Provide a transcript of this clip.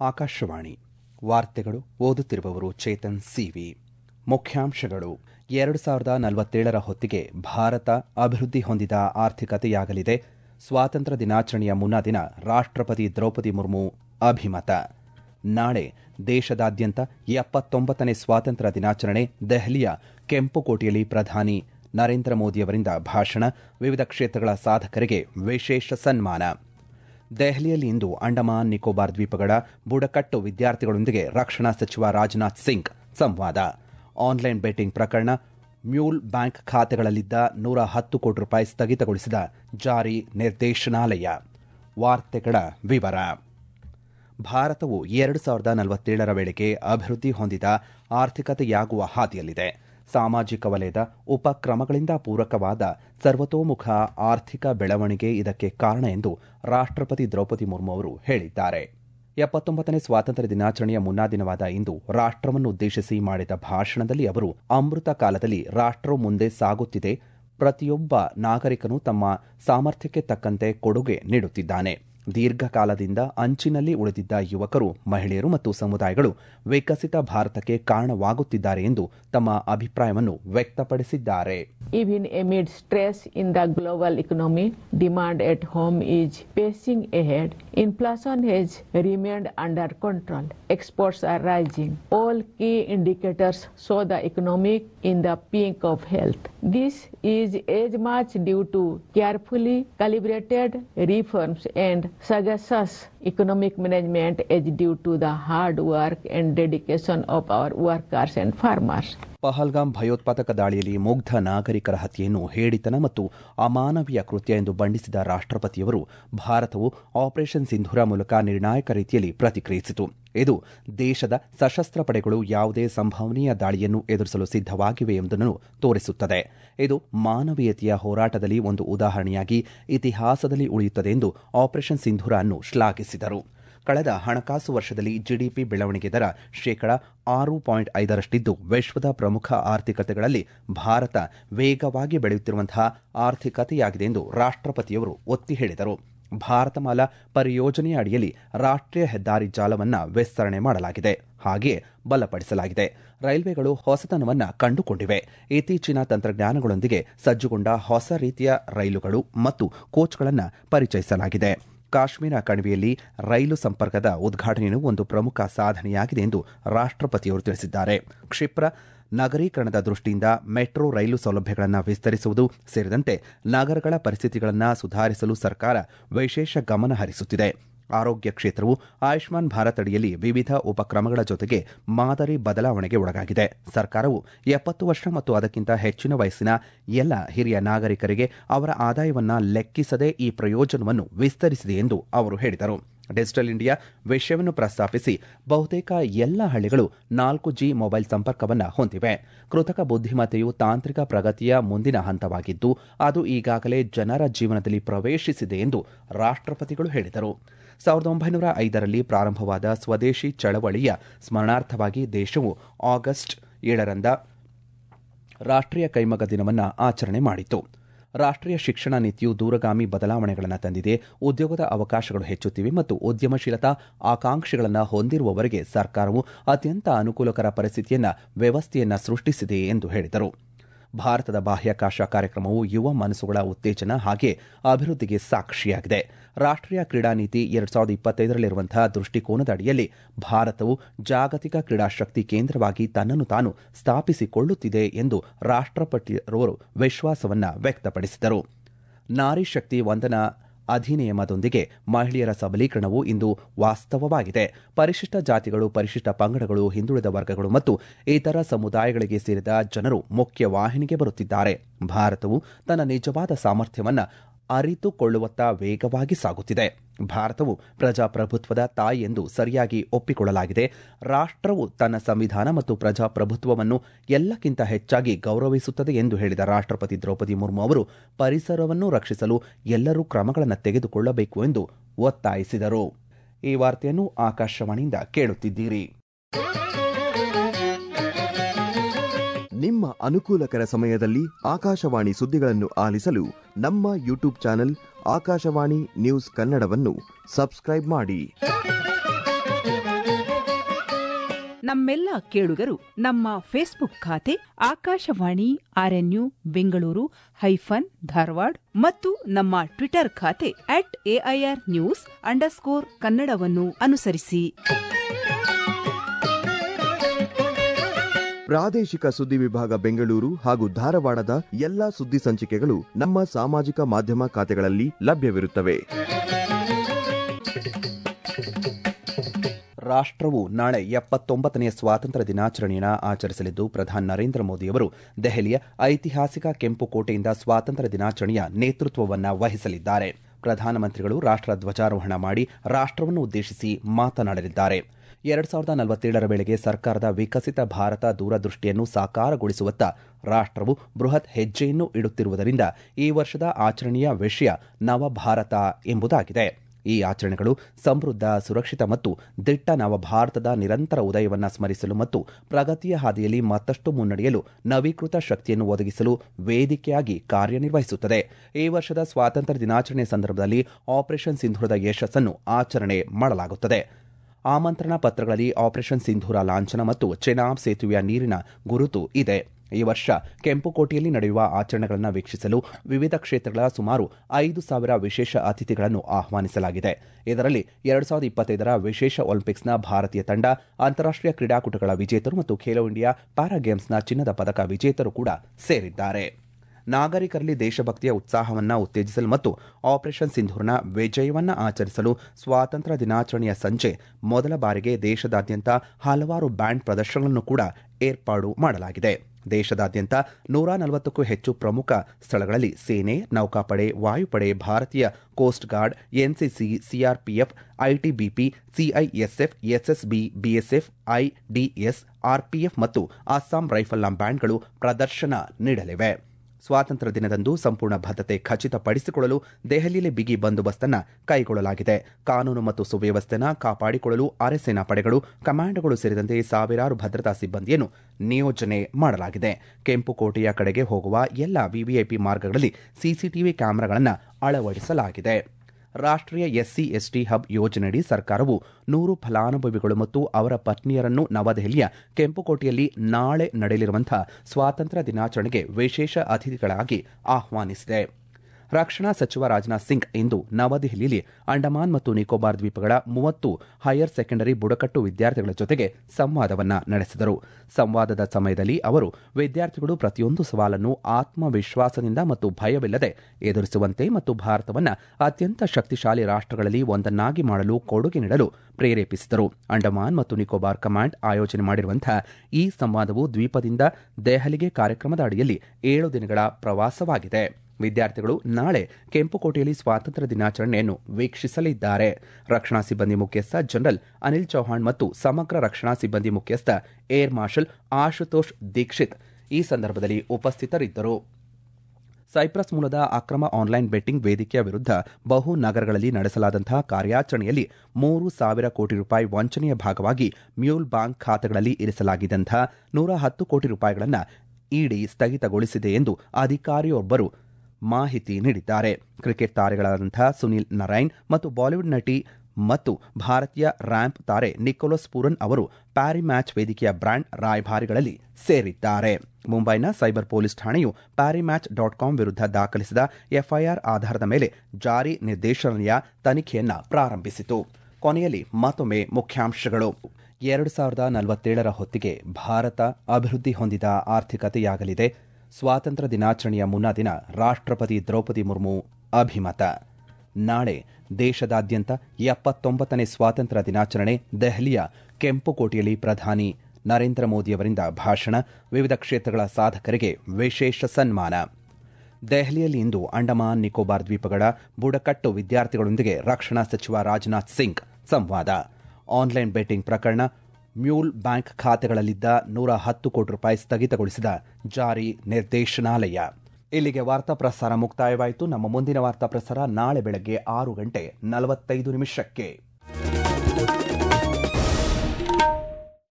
ಆಕಾಶವಾಣಿ ವಾರ್ತೆಗಳು ಓದುತ್ತಿರುವವರು ಚೇತನ್ ಸಿವಿ ಮುಖ್ಯಾಂಶಗಳು ಎರಡು ಸಾವಿರದ ನಲವತ್ತೇಳರ ಹೊತ್ತಿಗೆ ಭಾರತ ಅಭಿವೃದ್ಧಿ ಹೊಂದಿದ ಆರ್ಥಿಕತೆಯಾಗಲಿದೆ ಸ್ವಾತಂತ್ರ್ಯ ದಿನಾಚರಣೆಯ ಮುನ್ನಾ ದಿನ ರಾಷ್ಟ್ರಪತಿ ದ್ರೌಪದಿ ಮುರ್ಮು ಅಭಿಮತ ನಾಳೆ ದೇಶದಾದ್ಯಂತ ಎಪ್ಪತ್ತೊಂಬತ್ತನೇ ಸ್ವಾತಂತ್ರ್ಯ ದಿನಾಚರಣೆ ದೆಹಲಿಯ ಕೆಂಪುಕೋಟೆಯಲ್ಲಿ ಪ್ರಧಾನಿ ನರೇಂದ್ರ ಮೋದಿಯವರಿಂದ ಭಾಷಣ ವಿವಿಧ ಕ್ಷೇತ್ರಗಳ ಸಾಧಕರಿಗೆ ವಿಶೇಷ ಸನ್ಮಾನ ದೆಹಲಿಯಲ್ಲಿ ಇಂದು ಅಂಡಮಾನ್ ನಿಕೋಬಾರ್ ದ್ವೀಪಗಳ ಬುಡಕಟ್ಟು ವಿದ್ಯಾರ್ಥಿಗಳೊಂದಿಗೆ ರಕ್ಷಣಾ ಸಚಿವ ರಾಜನಾಥ್ ಸಿಂಗ್ ಸಂವಾದ ಆನ್ಲೈನ್ ಬೆಟ್ಟಿಂಗ್ ಪ್ರಕರಣ ಮ್ಯೂಲ್ ಬ್ಯಾಂಕ್ ಖಾತೆಗಳಲ್ಲಿದ್ದ ನೂರ ಹತ್ತು ಕೋಟಿ ರೂಪಾಯಿ ಸ್ಥಗಿತಗೊಳಿಸಿದ ಜಾರಿ ನಿರ್ದೇಶನಾಲಯ ವಾರ್ತೆಗಳ ವಿವರ ಭಾರತವು ಎರಡು ಸಾವಿರದ ನಲವತ್ತೇಳರ ವೇಳೆಗೆ ಅಭಿವೃದ್ಧಿ ಹೊಂದಿದ ಆರ್ಥಿಕತೆಯಾಗುವ ಹಾದಿಯಲ್ಲಿದೆ ಸಾಮಾಜಿಕ ವಲಯದ ಉಪಕ್ರಮಗಳಿಂದ ಪೂರಕವಾದ ಸರ್ವತೋಮುಖ ಆರ್ಥಿಕ ಬೆಳವಣಿಗೆ ಇದಕ್ಕೆ ಕಾರಣ ಎಂದು ರಾಷ್ಟ್ರಪತಿ ದ್ರೌಪದಿ ಮುರ್ಮು ಅವರು ಹೇಳಿದ್ದಾರೆ ಎಪ್ಪತ್ತೊಂಬತ್ತನೇ ಸ್ವಾತಂತ್ರ್ಯ ದಿನಾಚರಣೆಯ ಮುನ್ನಾ ದಿನವಾದ ಇಂದು ರಾಷ್ಟವನ್ನು ಉದ್ದೇಶಿಸಿ ಮಾಡಿದ ಭಾಷಣದಲ್ಲಿ ಅವರು ಅಮೃತ ಕಾಲದಲ್ಲಿ ರಾಷ್ಟವು ಮುಂದೆ ಸಾಗುತ್ತಿದೆ ಪ್ರತಿಯೊಬ್ಬ ನಾಗರಿಕನು ತಮ್ಮ ಸಾಮರ್ಥ್ಯಕ್ಕೆ ತಕ್ಕಂತೆ ಕೊಡುಗೆ ನೀಡುತ್ತಿದ್ದಾನೆ ದೀರ್ಘಕಾಲದಿಂದ ಅಂಚಿನಲ್ಲಿ ಉಳಿದಿದ್ದ ಯುವಕರು ಮಹಿಳೆಯರು ಮತ್ತು ಸಮುದಾಯಗಳು ವಿಕಸಿತ ಭಾರತಕ್ಕೆ ಕಾರಣವಾಗುತ್ತಿದ್ದಾರೆ ಎಂದು ತಮ್ಮ ಅಭಿಪ್ರಾಯವನ್ನು ವ್ಯಕ್ತಪಡಿಸಿದ್ದಾರೆ Even amid stress in the global economy, demand at home is pacing ahead. Inflation has remained under control. Exports are rising. All key indicators show the economic in the peak of health. This is as much due to carefully calibrated reforms and sagacious economic management as due to the hard work and dedication of our workers and farmers. Pahalgam ಭಯೋತ್ಪಾದಕ ದಾಳಿಯಲ್ಲಿ ಮುಗ್ಧ ನಾಗರಿಕರ ಹತ್ಯೆಯನ್ನು ಹೇಡಿತನ ಮತ್ತು ಅಮಾನವೀಯ ಕೃತ್ಯ ಎಂದು ಬಣ್ಣಿಸಿದ ರಾಷ್ಟ್ರಪತಿಯವರು ಭಾರತವು ಆಪರೇಷನ್ ಸಿಂಧೂರ ಮೂಲಕ ನಿರ್ಣಾಯಕ ರೀತಿಯಲ್ಲಿ ಪ್ರತಿಕ್ರಿಯಿಸಿತು ಇದು ದೇಶದ ಸಶಸ್ತ್ರ ಪಡೆಗಳು ಯಾವುದೇ ಸಂಭವನೀಯ ದಾಳಿಯನ್ನು ಎದುರಿಸಲು ಸಿದ್ದವಾಗಿವೆ ಎಂಬುದನ್ನು ತೋರಿಸುತ್ತದೆ ಇದು ಮಾನವೀಯತೆಯ ಹೋರಾಟದಲ್ಲಿ ಒಂದು ಉದಾಹರಣೆಯಾಗಿ ಇತಿಹಾಸದಲ್ಲಿ ಉಳಿಯುತ್ತದೆ ಎಂದು ಆಪರೇಷನ್ ಸಿಂಧೂರ ಅನ್ನು ಶ್ಲಾಘಿಸಿದರು ಕಳೆದ ಹಣಕಾಸು ವರ್ಷದಲ್ಲಿ ಜಿಡಿಪಿ ಬೆಳವಣಿಗೆ ದರ ಶೇಕಡ ಆರು ಪಾಯಿಂಟ್ ಐದರಷ್ಟಿದ್ದು ವಿಶ್ವದ ಪ್ರಮುಖ ಆರ್ಥಿಕತೆಗಳಲ್ಲಿ ಭಾರತ ವೇಗವಾಗಿ ಬೆಳೆಯುತ್ತಿರುವಂತಹ ಆರ್ಥಿಕತೆಯಾಗಿದೆ ಎಂದು ರಾಷ್ಟ್ರಪತಿಯವರು ಒತ್ತಿ ಹೇಳಿದರು ಭಾರತಮಾಲಾ ಪರಿಯೋಜನೆಯ ಅಡಿಯಲ್ಲಿ ರಾಷ್ಟ್ರೀಯ ಹೆದ್ದಾರಿ ಜಾಲವನ್ನು ವಿಸ್ತರಣೆ ಮಾಡಲಾಗಿದೆ ಹಾಗೆಯೇ ಬಲಪಡಿಸಲಾಗಿದೆ ರೈಲ್ವೆಗಳು ಹೊಸತನವನ್ನು ಕಂಡುಕೊಂಡಿವೆ ಇತ್ತೀಚಿನ ತಂತ್ರಜ್ಞಾನಗಳೊಂದಿಗೆ ಸಜ್ಜುಗೊಂಡ ಹೊಸ ರೀತಿಯ ರೈಲುಗಳು ಮತ್ತು ಕೋಚ್ಗಳನ್ನು ಪರಿಚಯಿಸಲಾಗಿದೆ ಕಾಶ್ಮೀರ ಕಣಿವೆಯಲ್ಲಿ ರೈಲು ಸಂಪರ್ಕದ ಉದ್ಘಾಟನೆಯು ಒಂದು ಪ್ರಮುಖ ಸಾಧನೆಯಾಗಿದೆ ಎಂದು ರಾಷ್ಟ್ರಪತಿಯವರು ತಿಳಿಸಿದ್ದಾರೆ ಕ್ಷಿಪ್ರ ನಗರೀಕರಣದ ದೃಷ್ಟಿಯಿಂದ ಮೆಟ್ರೋ ರೈಲು ಸೌಲಭ್ಯಗಳನ್ನು ವಿಸ್ತರಿಸುವುದು ಸೇರಿದಂತೆ ನಗರಗಳ ಪರಿಸ್ಥಿತಿಗಳನ್ನು ಸುಧಾರಿಸಲು ಸರ್ಕಾರ ವಿಶೇಷ ಗಮನ ಹರಿಸುತ್ತಿದೆ ಆರೋಗ್ಯ ಕ್ಷೇತ್ರವು ಆಯುಷ್ಮಾನ್ ಭಾರತ್ ಅಡಿಯಲ್ಲಿ ವಿವಿಧ ಉಪಕ್ರಮಗಳ ಜೊತೆಗೆ ಮಾದರಿ ಬದಲಾವಣೆಗೆ ಒಳಗಾಗಿದೆ ಸರ್ಕಾರವು ಎಪ್ಪತ್ತು ವರ್ಷ ಮತ್ತು ಅದಕ್ಕಿಂತ ಹೆಚ್ಚಿನ ವಯಸ್ಸಿನ ಎಲ್ಲ ಹಿರಿಯ ನಾಗರಿಕರಿಗೆ ಅವರ ಆದಾಯವನ್ನು ಲೆಕ್ಕಿಸದೆ ಈ ಪ್ರಯೋಜನವನ್ನು ವಿಸ್ತರಿಸಿದೆ ಎಂದು ಅವರು ಹೇಳಿದರು ಡಿಜಿಟಲ್ ಇಂಡಿಯಾ ವಿಷಯವನ್ನು ಪ್ರಸ್ತಾಪಿಸಿ ಬಹುತೇಕ ಎಲ್ಲ ಹಳ್ಳಿಗಳು ನಾಲ್ಕು ಜಿ ಮೊಬೈಲ್ ಸಂಪರ್ಕವನ್ನು ಹೊಂದಿವೆ ಕೃತಕ ಬುದ್ಧಿಮತ್ತೆಯು ತಾಂತ್ರಿಕ ಪ್ರಗತಿಯ ಮುಂದಿನ ಹಂತವಾಗಿದ್ದು ಅದು ಈಗಾಗಲೇ ಜನರ ಜೀವನದಲ್ಲಿ ಪ್ರವೇಶಿಸಿದೆ ಎಂದು ರಾಷ್ಟ್ರಪತಿಗಳು ಹೇಳಿದರು ಸಾವಿರದ ಒಂಬೈನೂರ ಐದರಲ್ಲಿ ಪ್ರಾರಂಭವಾದ ಸ್ವದೇಶಿ ಚಳವಳಿಯ ಸ್ಮರಣಾರ್ಥವಾಗಿ ದೇಶವು ಆಗಸ್ಟ್ ಏಳರಂದ ರಾಷ್ಟ್ರೀಯ ಕೈಮಗ್ಗ ದಿನವನ್ನು ಆಚರಣೆ ಮಾಡಿತು ರಾಷ್ಟ್ರೀಯ ಶಿಕ್ಷಣ ನೀತಿಯು ದೂರಗಾಮಿ ಬದಲಾವಣೆಗಳನ್ನು ತಂದಿದೆ ಉದ್ಯೋಗದ ಅವಕಾಶಗಳು ಹೆಚ್ಚುತ್ತಿವೆ ಮತ್ತು ಉದ್ಯಮಶೀಲತಾ ಆಕಾಂಕ್ಷೆಗಳನ್ನು ಹೊಂದಿರುವವರಿಗೆ ಸರ್ಕಾರವು ಅತ್ಯಂತ ಅನುಕೂಲಕರ ಪರಿಸ್ಥಿತಿಯನ್ನ ವ್ಯವಸ್ಥೆಯನ್ನ ಸೃಷ್ಟಿಸಿದೆ ಎಂದು ಹೇಳಿದರು ಭಾರತದ ಬಾಹ್ಯಾಕಾಶ ಕಾರ್ಯಕ್ರಮವು ಯುವ ಮನಸ್ಸುಗಳ ಉತ್ತೇಜನ ಹಾಗೆ ಅಭಿವೃದ್ಧಿಗೆ ಸಾಕ್ಷಿಯಾಗಿದೆ ರಾಷ್ಟ್ರೀಯ ಕ್ರೀಡಾ ನೀತಿ ಎರಡ್ ಸಾವಿರದ ಇಪ್ಪತ್ತೈದರಲ್ಲಿರುವಂತಹ ದೃಷ್ಟಿಕೋನದ ಅಡಿಯಲ್ಲಿ ಭಾರತವು ಜಾಗತಿಕ ಕ್ರೀಡಾ ಶಕ್ತಿ ಕೇಂದ್ರವಾಗಿ ತನ್ನನ್ನು ತಾನು ಸ್ಥಾಪಿಸಿಕೊಳ್ಳುತ್ತಿದೆ ಎಂದು ರಾಷ್ಟ್ರಪತಿಯವರು ವಿಶ್ವಾಸವನ್ನ ವ್ಯಕ್ತಪಡಿಸಿದರು ನಾರಿ ಶಕ್ತಿ ವಂದನಾ ಅಧಿನಿಯಮದೊಂದಿಗೆ ಮಹಿಳೆಯರ ಸಬಲೀಕರಣವು ಇಂದು ವಾಸ್ತವವಾಗಿದೆ ಪರಿಶಿಷ್ಟ ಜಾತಿಗಳು ಪರಿಶಿಷ್ಟ ಪಂಗಡಗಳು ಹಿಂದುಳಿದ ವರ್ಗಗಳು ಮತ್ತು ಇತರ ಸಮುದಾಯಗಳಿಗೆ ಸೇರಿದ ಜನರು ಮುಖ್ಯ ವಾಹಿನಿಗೆ ಬರುತ್ತಿದ್ದಾರೆ ಭಾರತವು ತನ್ನ ನಿಜವಾದ ಸಾಮರ್ಥ್ಯವನ್ನು ಅರಿತುಕೊಳ್ಳುವತ್ತ ವೇಗವಾಗಿ ಸಾಗುತ್ತಿದೆ ಭಾರತವು ಪ್ರಜಾಪ್ರಭುತ್ವದ ತಾಯಿ ಎಂದು ಸರಿಯಾಗಿ ಒಪ್ಪಿಕೊಳ್ಳಲಾಗಿದೆ ರಾಷ್ಟ್ರವು ತನ್ನ ಸಂವಿಧಾನ ಮತ್ತು ಪ್ರಜಾಪ್ರಭುತ್ವವನ್ನು ಎಲ್ಲಕ್ಕಿಂತ ಹೆಚ್ಚಾಗಿ ಗೌರವಿಸುತ್ತದೆ ಎಂದು ಹೇಳಿದ ರಾಷ್ಟ್ರಪತಿ ದ್ರೌಪದಿ ಮುರ್ಮು ಅವರು ಪರಿಸರವನ್ನು ರಕ್ಷಿಸಲು ಎಲ್ಲರೂ ಕ್ರಮಗಳನ್ನು ತೆಗೆದುಕೊಳ್ಳಬೇಕು ಎಂದು ಒತ್ತಾಯಿಸಿದರು ಈ ವಾರ್ತೆಯನ್ನು ಆಕಾಶವಾಣಿಯಿಂದ ಕೇಳುತ್ತಿದ್ದೀರಿ ನಿಮ್ಮ ಅನುಕೂಲಕರ ಸಮಯದಲ್ಲಿ ಆಕಾಶವಾಣಿ ಸುದ್ದಿಗಳನ್ನು ಆಲಿಸಲು ನಮ್ಮ ಯೂಟ್ಯೂಬ್ ಚಾನೆಲ್ ಆಕಾಶವಾಣಿ ನ್ಯೂಸ್ ಕನ್ನಡವನ್ನು ಸಬ್ಸ್ಕ್ರೈಬ್ ಮಾಡಿ ನಮ್ಮೆಲ್ಲ ಕೇಳುಗರು ನಮ್ಮ ಫೇಸ್ಬುಕ್ ಖಾತೆ ಆಕಾಶವಾಣಿ ಆರ್ಎನ್ಯು ಬೆಂಗಳೂರು ಹೈಫನ್ ಧಾರವಾಡ ಮತ್ತು ನಮ್ಮ ಟ್ವಿಟರ್ ಖಾತೆ ಅಟ್ ಎಐಆರ್ ನ್ಯೂಸ್ ಅಂಡರ್ಸ್ಕೋರ್ ಕನ್ನಡವನ್ನು ಅನುಸರಿಸಿ ಪ್ರಾದೇಶಿಕ ಸುದ್ದಿ ವಿಭಾಗ ಬೆಂಗಳೂರು ಹಾಗೂ ಧಾರವಾಡದ ಎಲ್ಲಾ ಸುದ್ದಿ ಸಂಚಿಕೆಗಳು ನಮ್ಮ ಸಾಮಾಜಿಕ ಮಾಧ್ಯಮ ಖಾತೆಗಳಲ್ಲಿ ಲಭ್ಯವಿರುತ್ತವೆ ರಾಷ್ಟ್ರವು ನಾಳೆ ಎಪ್ಪತ್ತೊಂಬತ್ತನೆಯ ಸ್ವಾತಂತ್ರ್ಯ ದಿನಾಚರಣೆಯನ್ನು ಆಚರಿಸಲಿದ್ದು ಪ್ರಧಾನಿ ನರೇಂದ್ರ ಮೋದಿಯವರು ದೆಹಲಿಯ ಐತಿಹಾಸಿಕ ಕೆಂಪು ಕೋಟೆಯಿಂದ ಸ್ವಾತಂತ್ರ್ಯ ದಿನಾಚರಣೆಯ ನೇತೃತ್ವವನ್ನು ವಹಿಸಲಿದ್ದಾರೆ ಪ್ರಧಾನಮಂತ್ರಿಗಳು ರಾಷ್ಟ್ರ ಧ್ವಜಾರೋಹಣ ಮಾಡಿ ರಾಷ್ಟ್ರವನ್ನು ಉದ್ದೇಶಿಸಿ ಮಾತನಾಡಲಿದ್ದಾರೆ ಎರಡ್ ಸಾವಿರದ ನಲವತ್ತೇಳರ ವೇಳೆಗೆ ಸರ್ಕಾರದ ವಿಕಸಿತ ಭಾರತ ದೂರದೃಷ್ಟಿಯನ್ನು ಸಾಕಾರಗೊಳಿಸುವತ್ತ ರಾಷ್ಟ್ರವು ಬೃಹತ್ ಹೆಜ್ಜೆಯನ್ನು ಇಡುತ್ತಿರುವುದರಿಂದ ಈ ವರ್ಷದ ಆಚರಣೆಯ ವಿಷಯ ನವಭಾರತ ಎಂಬುದಾಗಿದೆ ಈ ಆಚರಣೆಗಳು ಸಮೃದ್ಧ ಸುರಕ್ಷಿತ ಮತ್ತು ದಿಟ್ಟ ನವಭಾರತದ ನಿರಂತರ ಉದಯವನ್ನು ಸ್ಮರಿಸಲು ಮತ್ತು ಪ್ರಗತಿಯ ಹಾದಿಯಲ್ಲಿ ಮತ್ತಷ್ಟು ಮುನ್ನಡೆಯಲು ನವೀಕೃತ ಶಕ್ತಿಯನ್ನು ಒದಗಿಸಲು ವೇದಿಕೆಯಾಗಿ ಕಾರ್ಯನಿರ್ವಹಿಸುತ್ತದೆ ಈ ವರ್ಷದ ಸ್ವಾತಂತ್ರ್ಯ ದಿನಾಚರಣೆ ಸಂದರ್ಭದಲ್ಲಿ ಆಪರೇಷನ್ ಸಿಂಧೂರದ ಯಶಸ್ಸನ್ನು ಆಚರಣೆ ಮಾಡಲಾಗುತ್ತದೆ ಆಮಂತ್ರಣ ಪತ್ರಗಳಲ್ಲಿ ಆಪರೇಷನ್ ಸಿಂಧೂರ ಲಾಂಛನ ಮತ್ತು ಚೆನಾಬ್ ಸೇತುವೆಯ ನೀರಿನ ಗುರುತು ಇದೆ ಈ ವರ್ಷ ಕೆಂಪುಕೋಟೆಯಲ್ಲಿ ನಡೆಯುವ ಆಚರಣೆಗಳನ್ನು ವೀಕ್ಷಿಸಲು ವಿವಿಧ ಕ್ಷೇತ್ರಗಳ ಸುಮಾರು ಐದು ಸಾವಿರ ವಿಶೇಷ ಅತಿಥಿಗಳನ್ನು ಆಹ್ವಾನಿಸಲಾಗಿದೆ ಇದರಲ್ಲಿ ಎರಡು ಸಾವಿರದ ಇಪ್ಪತ್ತೈದರ ವಿಶೇಷ ಒಲಿಂಪಿಕ್ಸ್ನ ಭಾರತೀಯ ತಂಡ ಅಂತಾರಾಷ್ಟೀಯ ಕ್ರೀಡಾಕೂಟಗಳ ವಿಜೇತರು ಮತ್ತು ಖೇಲೋ ಇಂಡಿಯಾ ಪ್ಯಾರಾ ಗೇಮ್ಸ್ನ ಚಿನ್ನದ ಪದಕ ವಿಜೇತರು ಕೂಡ ಸೇರಿದ್ದಾರೆ ನಾಗರಿಕರಲ್ಲಿ ದೇಶಭಕ್ತಿಯ ಉತ್ಸಾಹವನ್ನು ಉತ್ತೇಜಿಸಲು ಮತ್ತು ಆಪರೇಷನ್ ಸಿಂಧೂರ್ನ ವಿಜಯವನ್ನು ಆಚರಿಸಲು ಸ್ವಾತಂತ್ರ್ಯ ದಿನಾಚರಣೆಯ ಸಂಜೆ ಮೊದಲ ಬಾರಿಗೆ ದೇಶದಾದ್ಯಂತ ಹಲವಾರು ಬ್ಯಾಂಡ್ ಪ್ರದರ್ಶನಗಳನ್ನು ಕೂಡ ಏರ್ಪಾಡು ಮಾಡಲಾಗಿದೆ ದೇಶದಾದ್ಯಂತ ನೂರ ನಲವತ್ತಕ್ಕೂ ಹೆಚ್ಚು ಪ್ರಮುಖ ಸ್ಥಳಗಳಲ್ಲಿ ಸೇನೆ ನೌಕಾಪಡೆ ವಾಯುಪಡೆ ಭಾರತೀಯ coast guard NCC CRPF ITBP CISF SSB BSF IDS RPF ಮತ್ತು ಅಸ್ಸಾಂ ರೈಫಲ್ನ ಬ್ಯಾಂಡ್ಗಳು ಪ್ರದರ್ಶನ ನೀಡಲಿವೆ ಸ್ವಾತಂತ್ರ್ಯ ದಿನದಂದು ಸಂಪೂರ್ಣ ಭದ್ರತೆ ಖಚಿತಪಡಿಸಿಕೊಳ್ಳಲು ದೆಹಲಿಯಲ್ಲಿ ಬಿಗಿ ಬಂದೋಬಸ್ತನ್ನು ಕೈಗೊಳ್ಳಲಾಗಿದೆ ಕಾನೂನು ಮತ್ತು ಸುವ್ಯವಸ್ಥೆನ ಕಾಪಾಡಿಕೊಳ್ಳಲು ಅರೆಸೇನಾ ಪಡೆಗಳು ಕಮಾಂಡೋಗಳು ಸೇರಿದಂತೆ ಸಾವಿರಾರು ಭದ್ರತಾ ಸಿಬ್ಬಂದಿಯನ್ನು ನಿಯೋಜನೆ ಮಾಡಲಾಗಿದೆ ಕೆಂಪುಕೋಟೆಯ ಕಡೆಗೆ ಹೋಗುವ ಎಲ್ಲ ವಿವಿಐಪಿ ಮಾರ್ಗಗಳಲ್ಲಿ ಸಿಸಿಟಿವಿ ಕ್ಯಾಮೆರಾಗಳನ್ನು ಅಳವಡಿಸಲಾಗಿದೆ ರಾಷ್ಟ್ರೀಯ ಎಸ್ಸಿ ಎಸ್ಟಿ ಹಬ್ ಯೋಜನೆಯಡಿ ಸರ್ಕಾರವು ನೂರು ಫಲಾನುಭವಿಗಳು ಮತ್ತು ಅವರ ಪತ್ನಿಯರನ್ನು ನವದೆಹಲಿಯ ಕೆಂಪುಕೋಟೆಯಲ್ಲಿ ನಾಳೆ ನಡೆಯಲಿರುವಂತಹ ಸ್ವಾತಂತ್ರ್ಯ ದಿನಾಚರಣೆಗೆ ವಿಶೇಷ ಅತಿಥಿಗಳಾಗಿ ಆಹ್ವಾನಿಸಿದೆ ರಕ್ಷಣಾ ಸಚಿವ ರಾಜನಾಥ್ ಸಿಂಗ್ ಇಂದು ನವದೆಹಲಿಯಲ್ಲಿ ಅಂಡಮಾನ್ ಮತ್ತು ನಿಕೋಬಾರ್ ದ್ವೀಪಗಳ ಮೂವತ್ತು ಹೈಯರ್ ಸೆಕೆಂಡರಿ ಬುಡಕಟ್ಟು ವಿದ್ಯಾರ್ಥಿಗಳ ಜೊತೆಗೆ ಸಂವಾದವನ್ನ ನಡೆಸಿದರು ಸಂವಾದದ ಸಮಯದಲ್ಲಿ ಅವರು ವಿದ್ಯಾರ್ಥಿಗಳು ಪ್ರತಿಯೊಂದು ಸವಾಲನ್ನು ಆತ್ಮವಿಶ್ವಾಸದಿಂದ ಮತ್ತು ಭಯವಿಲ್ಲದೆ ಎದುರಿಸುವಂತೆ ಮತ್ತು ಭಾರತವನ್ನು ಅತ್ಯಂತ ಶಕ್ತಿಶಾಲಿ ರಾಷ್ಟ್ರಗಳಲ್ಲಿ ಒಂದನ್ನಾಗಿ ಮಾಡಲು ಕೊಡುಗೆ ನೀಡಲು ಪ್ರೇರೇಪಿಸಿದರು ಅಂಡಮಾನ್ ಮತ್ತು ನಿಕೋಬಾರ್ ಕಮಾಂಡ್ ಆಯೋಜನೆ ಮಾಡಿರುವಂತಹ ಈ ಸಂವಾದವು ದ್ವೀಪದಿಂದ ದೆಹಲಿಗೆ ಕಾರ್ಯಕ್ರಮದ ಅಡಿಯಲ್ಲಿ ಏಳು ದಿನಗಳ ಪ್ರವಾಸವಾಗಿದೆ ವಿದ್ಯಾರ್ಥಿಗಳು ನಾಳೆ ಕೆಂಪುಕೋಟೆಯಲ್ಲಿ ಸ್ವಾತಂತ್ರ್ಯ ದಿನಾಚರಣೆಯನ್ನು ವೀಕ್ಷಿಸಲಿದ್ದಾರೆ ರಕ್ಷಣಾ ಸಿಬ್ಬಂದಿ ಮುಖ್ಯಸ್ಥ ಜನರಲ್ ಅನಿಲ್ ಚೌಹಾಣ್ ಮತ್ತು ಸಮಗ್ರ ರಕ್ಷಣಾ ಸಿಬ್ಬಂದಿ ಮುಖ್ಯಸ್ಥ ಏರ್ ಮಾರ್ಷಲ್ ಆಶುತೋಷ್ ದೀಕ್ಷಿತ್ ಈ ಸಂದರ್ಭದಲ್ಲಿ ಉಪಸ್ಥಿತರಿದ್ದರು ಸೈಪ್ರಸ್ ಮೂಲದ ಅಕ್ರಮ ಆನ್ಲೈನ್ ಬೆಟ್ಟಿಂಗ್ ವೇದಿಕೆಯ ವಿರುದ್ಧ ಬಹು ನಗರಗಳಲ್ಲಿ ನಡೆಸಲಾದಂತಹ ಕಾರ್ಯಾಚರಣೆಯಲ್ಲಿ ಮೂರು ಸಾವಿರ ಕೋಟಿ ರೂಪಾಯಿ ವಂಚನೆಯ ಭಾಗವಾಗಿ ಮ್ಯೂಲ್ ಬ್ಯಾಂಕ್ ಖಾತೆಗಳಲ್ಲಿ ಇರಿಸಲಾಗಿದ್ದಂತಹ ನೂರ ಹತ್ತು ಕೋಟಿ ರೂಪಾಯಿಗಳನ್ನು ಇಡಿ ಸ್ಥಗಿತಗೊಳಿಸಿದೆ ಎಂದು ಅಧಿಕಾರಿಯೊಬ್ಬರು ಮಾಹಿತಿ ನೀಡಿದ್ದಾರೆ ಕ್ರಿಕೆಟ್ ತಾರೆಗಳಾದಂತಹ ಸುನಿಲ್ ನರೈನ್ ಮತ್ತು ಬಾಲಿವುಡ್ ನಟಿ ಮತ್ತು ಭಾರತೀಯ ರ್ಯಾಂಪ್ ತಾರೆ ನಿಕೋಲಸ್ ಪೂರನ್ ಅವರು ಪ್ಯಾರಿ ಮ್ಯಾಚ್ ವೇದಿಕೆಯ ಬ್ರ್ಯಾಂಡ್ ರಾಯಭಾರಿಗಳಲ್ಲಿ ಸೇರಿದ್ದಾರೆ ಮುಂಬೈನ ಸೈಬರ್ ಪೊಲೀಸ್ ಠಾಣೆಯು ಪ್ಯಾರಿ ಮ್ಯಾಚ್ ಡಾಟ್ ಕಾಂ ವಿರುದ್ಧ ದಾಖಲಿಸಿದ ಎಫ್ಐಆರ್ ಆಧಾರದ ಮೇಲೆ ಜಾರಿ ನಿರ್ದೇಶನಾಲಯ ತನಿಖೆಯನ್ನ ಪ್ರಾರಂಭಿಸಿತು ಕೊನೆಯಲ್ಲಿ ಮತ್ತೊಮ್ಮೆ ಮುಖ್ಯಾಂಶಗಳು ಎರಡು ಸಾವಿರದ ನಲವತ್ತೇಳರ ಹೊತ್ತಿಗೆ ಭಾರತ ಅಭಿವೃದ್ಧಿ ಹೊಂದಿದ ಆರ್ಥಿಕತೆಯಾಗಲಿದೆ ಸ್ವಾತಂತ್ರ್ಯ ದಿನಾಚರಣೆಯ ಮುನ್ನಾ ದಿನ ರಾಷ್ಟ್ರಪತಿ ದ್ರೌಪದಿ ಮುರ್ಮು ಅಭಿಮತ ನಾಳೆ ದೇಶದಾದ್ಯಂತ ಎಪ್ಪತ್ತೊಂಬತ್ತನೇ ಸ್ವಾತಂತ್ರ್ಯ ದಿನಾಚರಣೆ ದೆಹಲಿಯ ಕೆಂಪುಕೋಟೆಯಲ್ಲಿ ಪ್ರಧಾನಿ ನರೇಂದ್ರ ಮೋದಿಯವರಿಂದ ಭಾಷಣ ವಿವಿಧ ಕ್ಷೇತ್ರಗಳ ಸಾಧಕರಿಗೆ ವಿಶೇಷ ಸನ್ಮಾನ ದೆಹಲಿಯಲ್ಲಿ ಇಂದು ಅಂಡಮಾನ್ ನಿಕೋಬಾರ್ ದ್ವೀಪಗಳ ಬುಡಕಟ್ಟು ವಿದ್ಯಾರ್ಥಿಗಳೊಂದಿಗೆ ರಕ್ಷಣಾ ಸಚಿವ ರಾಜನಾಥ್ ಸಿಂಗ್ ಸಂವಾದ ಆನ್ಲೈನ್ ಬೆಟ್ಟಿಂಗ್ ಪ್ರಕರಣ ಮ್ಯೂಲ್ ಬ್ಯಾಂಕ್ ಖಾತೆಗಳಲ್ಲಿದ್ದ ನೂರ ಹತ್ತು ಕೋಟಿ ರೂಪಾಯಿ ಸ್ಥಗಿತಗೊಳಿಸಿದ ಜಾರಿ ನಿರ್ದೇಶನಾಲಯ ಇಲ್ಲಿಗೆ ವಾರ್ತಾ ಪ್ರಸಾರ ಮುಕ್ತಾಯವಾಯಿತು ನಮ್ಮ ಮುಂದಿನ ವಾರ್ತಾ ಪ್ರಸಾರ ನಾಳೆ ಬೆಳಗ್ಗೆ ಆರು ಗಂಟೆ ನಲವತ್ತೈದು ನಿಮಿಷಕ್ಕೆ